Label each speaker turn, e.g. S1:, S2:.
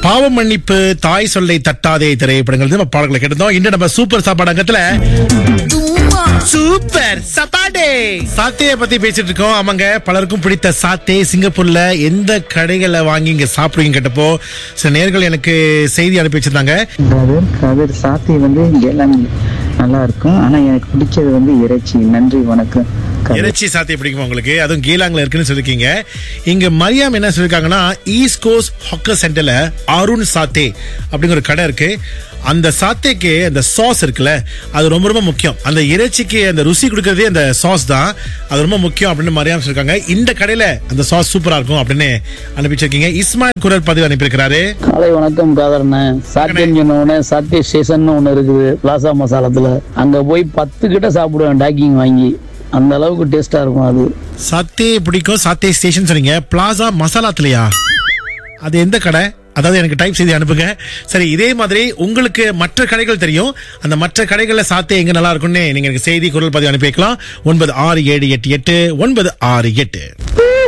S1: பாவ மன்னிப்பு தாய் சொல்லை தட்டாதே திரைப்படங்கள் நம்ம பாடல்களை கேட்டிருந்தோம் இன்று நம்ம சூப்பர் சாப்பாடு அங்கத்துல சூப்பர் சப்பாடே சாத்தைய பத்தி பேசிட்டு இருக்கோம் ஆமாங்க பலருக்கும் பிடித்த சாத்தே சிங்கப்பூர்ல எந்த கடைகளை வாங்கி இங்க சாப்பிடுவீங்க கேட்டப்போ சில நேர்கள் எனக்கு செய்தி அனுப்பி வச்சிருந்தாங்க
S2: கதிர் கதிர் சாத்தி வந்து எல்லாம் நல்லா இருக்கும் ஆனா எனக்கு பிடிச்சது வந்து இறைச்சி நன்றி வணக்கம் கதிர்.
S1: இறைச்சி சாத்தி பிடிக்குமா உங்களுக்கு அதுவும் கீலாங்ல இருக்குன்னு சொல்லிருக்கீங்க இங்க மரியாம் என்ன சொல்லிருக்காங்கன்னா ஈஸ்ட் கோஸ்ட் ஹாக்கர் சென்டர்ல அருண் சாத்தே அப்படிங்கிற ஒரு கடை இருக்கு அந்த சாத்தேக்கு அந்த சாஸ் இருக்குல்ல அது ரொம்ப ரொம்ப முக்கியம் அந்த இறைச்சிக்கு அந்த ருசி கொடுக்கறதே அந்த சாஸ் தான் அது ரொம்ப முக்கியம் அப்படின்னு மரியாம் சொல்லிருக்காங்க இந்த கடையில அந்த சாஸ் சூப்பரா இருக்கும் அப்படின்னு அனுப்பிச்சிருக்கீங்க இஸ்மாயில் குரல் பதிவு அனுப்பியிருக்கிறாரு
S3: காலை வணக்கம் காதரண்ணே சாத்தியம் சொன்ன உடனே சாத்திய ஸ்டேஷன் ஒண்ணு இருக்குது பிளாசா மசாலத்துல அங்க போய் பத்து கிட்ட சாப்பிடுவேன் டாக்கிங் வாங்கி அந்த அளவுக்கு டேஸ்டா இருக்கும் அது
S1: சாத்தே பிடிக்கும் சாத்தே ஸ்டேஷன் சொன்னீங்க பிளாசா மசாலாத்துலயா அது எந்த கடை அதாவது எனக்கு டைப் செய்தி அனுப்புங்க சரி இதே மாதிரி உங்களுக்கு மற்ற கடைகள் தெரியும் அந்த மற்ற கடைகள்ல சாத்தே எங்க நல்லா இருக்கும்னு நீங்க எனக்கு செய்தி குரல் பதிவு அனுப்பி வைக்கலாம் ஒன்பது ஆறு ஏழு எட்டு எட்டு ஒன்பது ஆறு எட்டு